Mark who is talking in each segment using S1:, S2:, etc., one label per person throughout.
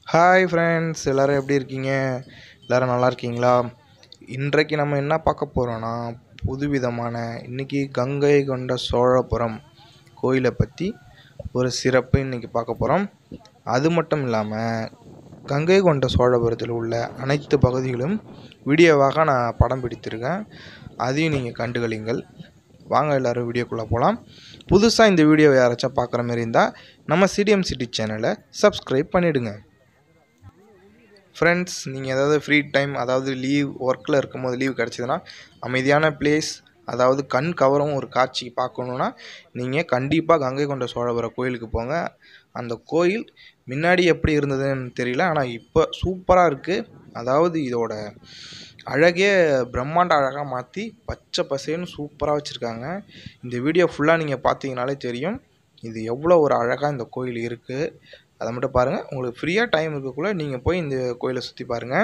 S1: hi friends எல்லோரும் எப்படி இருக்கீங்க எல்லோரும் நல்லா இருக்கீங்களா இன்றைக்கு நம்ம என்ன பார்க்க போகிறோன்னா புதுவிதமான இன்றைக்கி கங்கை கொண்ட சோழபுரம் கோயிலை பற்றி ஒரு சிறப்பு இன்றைக்கி பார்க்க போகிறோம் அது மட்டும் இல்லாமல் கங்கை கொண்ட சோழபுரத்தில் உள்ள அனைத்து பகுதிகளும் வீடியோவாக நான் படம் பிடித்திருக்கேன் அதையும் நீங்கள் கண்டுகளிங்கள் வாங்க எல்லோரும் வீடியோக்குள்ளே போகலாம் புதுசாக இந்த வீடியோவை யாராச்சும் பார்க்குற மாதிரி இருந்தால் நம்ம சிடிஎம் சிட்டி சேனலை சப்ஸ்கிரைப் பண்ணிவிடுங்க ஃப்ரெண்ட்ஸ் நீங்கள் ஏதாவது ஃப்ரீ டைம் அதாவது லீவ் ஒர்க்கில் இருக்கும்போது லீவ் கிடச்சிதுன்னா அமைதியான பிளேஸ் அதாவது கண் கவரும் ஒரு காட்சி பார்க்கணுன்னா நீங்கள் கண்டிப்பாக கங்கை கொண்ட சோழபுரம் கோயிலுக்கு போங்க அந்த கோயில் முன்னாடி எப்படி இருந்ததுன்னு தெரியல ஆனால் இப்போ சூப்பராக இருக்குது அதாவது இதோட அழகே பிரம்மாண்ட அழகாக மாற்றி பச்சை பசேன்னு சூப்பராக வச்சுருக்காங்க இந்த வீடியோ ஃபுல்லாக நீங்கள் பார்த்தீங்கனாலே தெரியும் இது எவ்வளோ ஒரு அழகாக இந்த கோயில் இருக்குது அதை மட்டும் பாருங்கள் உங்களுக்கு ஃப்ரீயாக டைம் இருக்கக்குள்ளே நீங்கள் போய் இந்த கோயிலை சுற்றி பாருங்கள்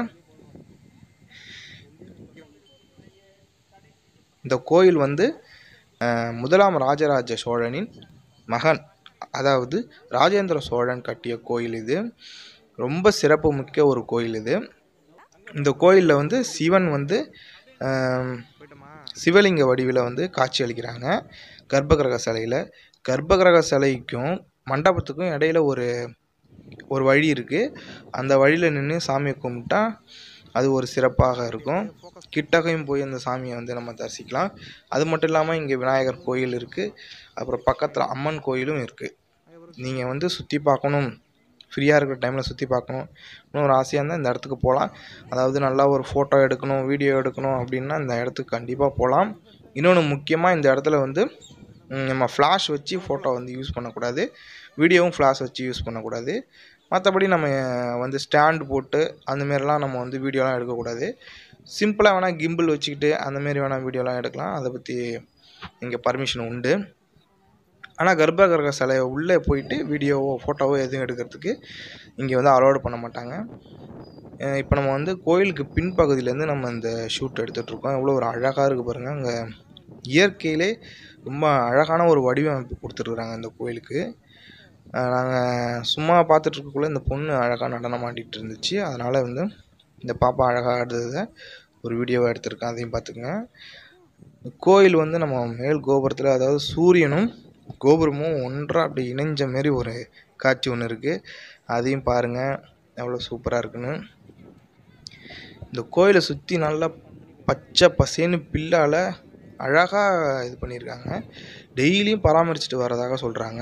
S1: இந்த கோயில் வந்து அஹ், முதலாம் ராஜராஜ சோழனின் மகன் அதாவது ராஜேந்திர சோழன் கட்டிய கோயில் இது ரொம்ப சிறப்பு மிக்க ஒரு கோயில் இது இந்த கோயிலில் வந்து சிவன் வந்து ஆம், சிவலிங்க வடிவில் வந்து காட்சி அளிக்கிறாங்க கர்ப்பகிரக சிலையில் கர்ப்பகிரக சிலைக்கும் மண்டபத்துக்கும் இடையில ஒரு ஒரு வழி இருக்குது அந்த வழியில் நின்று சாமியை கும்பிட்டா அது ஒரு சிறப்பாக இருக்கும் கிட்டகையும் போய் அந்த சாமியை வந்து நம்ம தரிசிக்கலாம் அது மட்டும் இல்லாமல் இங்கே விநாயகர் கோயில் இருக்குது அப்புறம் பக்கத்தில் அம்மன் கோயிலும் இருக்குது நீங்கள் வந்து சுற்றி பார்க்கணும் ஃப்ரீயாக இருக்கிற டைமில் சுற்றி பார்க்கணும் இன்னும் ஒரு ஆசையாக இருந்தால் இந்த இடத்துக்கு போகலாம் அதாவது நல்லா ஒரு ஃபோட்டோ எடுக்கணும் வீடியோ எடுக்கணும் அப்படின்னா இந்த இடத்துக்கு கண்டிப்பாக போகலாம் இன்னொன்று முக்கியமாக இந்த இடத்துல வந்து ம், நம்ம ஃப்ளாஷ் வச்சு ஃபோட்டோ வந்து யூஸ் பண்ணக்கூடாது வீடியோவும் ஃப்ளாஷ் வச்சு யூஸ் பண்ணக்கூடாது மற்றபடி நம்ம அஹ், வந்து ஸ்டாண்டு போட்டு அந்த மாரிலாம் நம்ம வந்து வீடியோலாம் எடுக்கக்கூடாது சிம்பிளாக வேணால் கிம்பிள் வச்சுக்கிட்டு அந்த மாரி வேணால் வீடியோலாம் எடுக்கலாம் அதை பற்றி இங்கே பர்மிஷன் உண்டு ஆனால் கர்ப்பகிரக சிலையை உள்ளே போயிட்டு வீடியோவோ ஃபோட்டோவோ எதுவும் எடுக்கிறதுக்கு இங்கே வந்து அலோடு பண்ண மாட்டாங்க இப்போ நம்ம வந்து கோயிலுக்கு பின்பகுதியிலேருந்து நம்ம இந்த ஷூட் எடுத்துகிட்ருக்கோம் எவ்வளோ ஒரு அழகாக இருக்குது பாருங்கள் அங்கே இயற்கையிலே ரொம்ப அழகான ஒரு வடிவமைப்பு கொடுத்துருக்குறாங்க இந்த கோயிலுக்கு நாங்கள் சும்மா பார்த்துட்ருக்கக்குள்ள இந்த பொண்ணு அழகாக நடனம் ஆடிட்டு இருந்துச்சு அதனால் வந்து இந்த பாப்பா அழகாக ஆடுறத ஒரு வீடியோவாக எடுத்திருக்கேன் அதையும் பார்த்துக்குங்க கோயில் வந்து நம்ம மேல் கோபுரத்தில் அதாவது சூரியனும் கோபுரமும் ஒன்றாக அப்படி இணைஞ்ச மாரி ஒரு காட்சி ஒன்று இருக்குது அதையும் பாருங்கள் எவ்வளோ சூப்பராக இருக்குன்னு இந்த கோயிலை சுற்றி நல்லா பச்சை பசேன்னு பில்லால் அழகாக இது பண்ணியிருக்காங்க டெய்லியும் பராமரிச்சுட்டு வரதாக சொல்கிறாங்க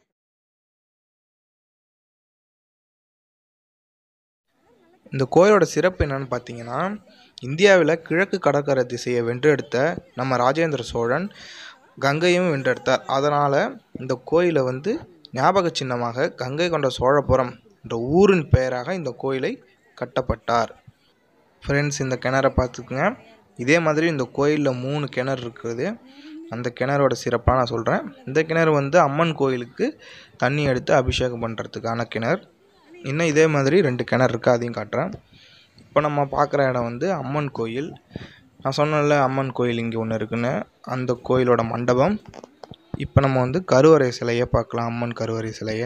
S1: இந்த கோயிலோட சிறப்பு என்னன்னு பார்த்தீங்கன்னா இந்தியாவில் கிழக்கு கடற்கரை திசையை வென்றெடுத்த நம்ம ராஜேந்திர சோழன் கங்கையும் வென்றெடுத்தார் அதனால் இந்த கோயிலை வந்து ஞாபக சின்னமாக கங்கை கொண்ட சோழபுரம் என்ற ஊரின் பெயராக இந்த கோயிலை கட்டப்பட்டார் ஃப்ரெண்ட்ஸ் இந்த கிணறை பார்த்துக்குங்க இதே மாதிரி இந்த கோயிலில் மூணு கிணறு இருக்குது அந்த கிணறோட சிறப்பாக நான் சொல்கிறேன் இந்த கிணறு வந்து அம்மன் கோயிலுக்கு தண்ணி எடுத்து அபிஷேகம் பண்ணுறதுக்கான கிணறு இன்னும் இதே மாதிரி ரெண்டு கிணறு இருக்குது அதையும் காட்டுறேன் இப்போ நம்ம பார்க்குற இடம் வந்து அம்மன் கோயில் நான் சொன்னேன்ல அம்மன் கோயில் இங்கே ஒன்று இருக்குன்னு அந்த கோயிலோட மண்டபம் இப்போ நம்ம வந்து கருவறை சிலையை பார்க்கலாம் அம்மன் கருவறை சிலையை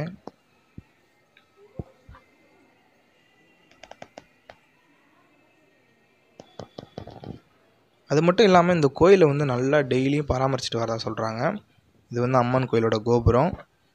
S1: அது மட்டும் இல்லாமல் இந்த கோயிலை வந்து நல்லா டெய்லியும் பராமரிச்சுட்டு வரதா சொல்கிறாங்க இது வந்து அம்மன் கோயிலோட கோபுரம்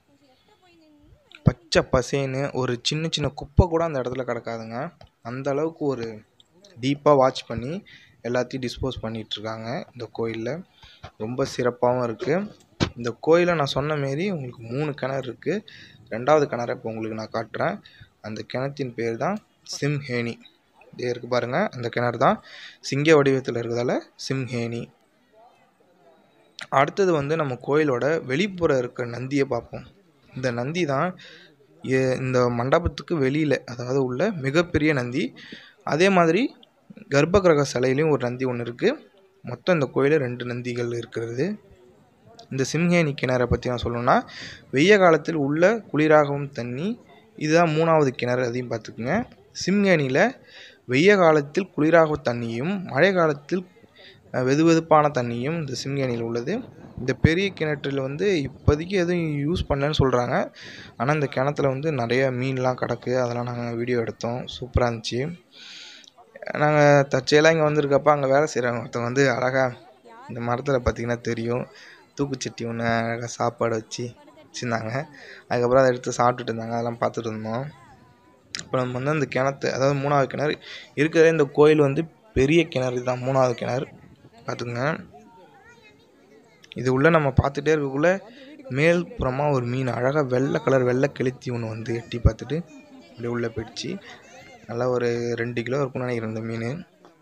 S1: பச்சை பசேன்னு ஒரு சின்ன சின்ன குப்பை கூட அந்த இடத்துல கிடக்காதுங்க அந்த அளவுக்கு ஒரு டீப்பாக வாட்ச் பண்ணி எல்லாத்தையும் டிஸ்போஸ் பண்ணிகிட்ருக்காங்க இந்த கோயிலில் ரொம்ப சிறப்பாகவும் இருக்குது இந்த கோயிலை நான் சொன்ன மாரி உங்களுக்கு மூணு கிணறு இருக்குது ரெண்டாவது கிணறை இப்போ உங்களுக்கு நான் காட்டுறேன் அந்த கிணத்தின் பேர் தான் சிம்ஹேனி இதே இருக்குது பாருங்கள் அந்த கிணறு தான் சிங்க வடிவத்தில் இருக்கிறதால சிம்ஹேனி அடுத்தது வந்து நம்ம கோயிலோட வெளிப்புற இருக்க நந்தியை பார்ப்போம் இந்த நந்தி தான் எ- இந்த மண்டபத்துக்கு வெளியில் அதாவது உள்ள மிகப்பெரிய நந்தி அதே மாதிரி கர்ப்பகிரக சிலையிலையும் ஒரு நந்தி ஒன்று இருக்குது மொத்தம் இந்த கோயிலில் ரெண்டு நந்திகள் இருக்கிறது இந்த சிம்ஹேனி கிணறை பற்றி நான் சொல்லணும்னா வெய்ய காலத்தில் உள்ள குளிராகவும் தண்ணி இதுதான் மூணாவது கிணறு அதையும் பார்த்துக்குங்க சிம்ஹேனியில் வெய்ய காலத்தில் குளிராக தண்ணியும் மழை காலத்தில் அஹ், வெது வெதுப்பான தண்ணியும் இந்த சிம்கேணியில் உள்ளது இந்த பெரிய கிணற்றில் வந்து இப்போதைக்கு எதுவும் யூஸ் பண்ணலன்னு சொல்கிறாங்க ஆனால் இந்த கிணத்துல வந்து நிறைய மீன்லாம் கிடக்கு அதெல்லாம் நாங்கள் வீடியோ எடுத்தோம் சூப்பராக இருந்துச்சு நாங்கள் தற்செயலாக இங்கே வந்திருக்கப்ப அங்கே வேலை செய்கிறவங்க ஒருத்தவங்க வந்து அழகாக இந்த மரத்தில் பார்த்தீங்கன்னா தெரியும் தூக்குச்சட்டி ஒன்று அழகாக சாப்பாடு வச்சு வச்சுருந்தாங்க அதுக்கப்புறம் அதை எடுத்து சாப்பிட்டுட்டு இருந்தாங்க அதெல்லாம் பார்த்துட்டு இருந்தோம் இப்போ நம்ம வந்து அந்த கிணத்து அதாவது மூணாவது கிணறு இருக்கிற இந்த கோயில் வந்து பெரிய கிணறு தான் மூணாவது கிணறு பார்த்துங்க இது உள்ள நம்ம பார்த்துட்டே இருக்கக்குள்ள மேல் புறமாக ஒரு மீன் அழகாக வெள்ளை கலர் வெள்ளை கெளுத்தி ஒன்று வந்து எட்டி பார்த்துட்டு அப்படியே உள்ளே போயிடுச்சு நல்லா ஒரு ரெண்டு கிலோ இருக்கும்னு நினைக்கிறேன் இந்த மீன்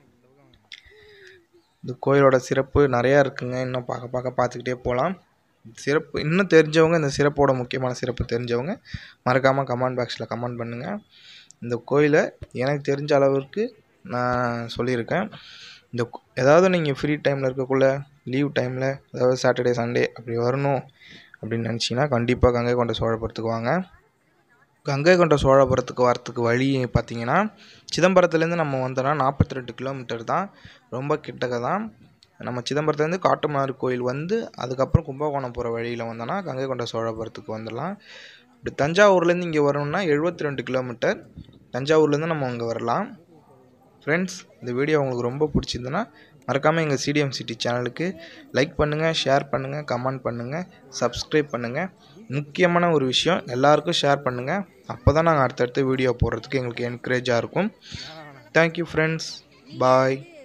S1: இந்த கோயிலோட சிறப்பு நிறையா இருக்குங்க இன்னும் பார்க்க பார்க்க பார்த்துக்கிட்டே போகலாம் சிறப்பு இன்னும் தெரிஞ்சவங்க இந்த சிறப்போட முக்கியமான சிறப்பு தெரிஞ்சவங்க மறக்காமல் கமெண்ட் பாக்ஸில் கமெண்ட் பண்ணுங்கள் இந்த கோயிலை எனக்கு தெரிஞ்ச அளவிற்கு நான் சொல்லியிருக்கேன் இந்த கோ- ஏதாவது நீங்கள் ஃப்ரீ டைமில் இருக்கக்குள்ள லீவ் டைமில் அதாவது சாட்டர்டே சண்டே அப்படி வரணும் அப்படின்னு நினச்சிங்கன்னா கண்டிப்பாக கங்கை கொண்ட சோழபுரத்துக்கு வாங்க கங்கை கொண்ட சோழபுரத்துக்கு வரத்துக்கு வழி பார்த்தீங்கன்னா சிதம்பரத்துலேருந்து நம்ம வந்தோம்னா நாற்பத்தி ரெண்டு கிலோமீட்டர் தான் ரொம்ப கிட்டக்க தான் நம்ம சிதம்பரத்துலேருந்து காட்டுமன்னார் கோயில் வந்து அதுக்கப்புறம் கும்பகோணம் போகிற வழியில் வந்தோன்னா கங்கை கொண்ட சோழபுரத்துக்கு வந்துடலாம் இப்படி தஞ்சாவூர்லேருந்து இங்கே வரணும்னா எழுபத்தி ரெண்டு கிலோமீட்டர் தஞ்சாவூர்லேருந்து நம்ம அங்கே வரலாம் ஃப்ரெண்ட்ஸ் இந்த வீடியோ உங்களுக்கு ரொம்ப பிடிச்சிருந்துன்னா மறக்காமல் எங்கள் சிடிஎம் சிட்டி சேனலுக்கு லைக் பண்ணுங்கள் ஷேர் பண்ணுங்கள் கமெண்ட் பண்ணுங்கள் சப்ஸ்கிரைப் பண்ணுங்கள் முக்கியமான ஒரு விஷயம் எல்லாருக்கும் ஷேர் பண்ணுங்கள் அப்போ தான் நாங்கள் அடுத்தடுத்த வீடியோ போடுறதுக்கு எங்களுக்கு என்கரேஜாக இருக்கும் தேங்க்யூ ஃப்ரெண்ட்ஸ் பாய்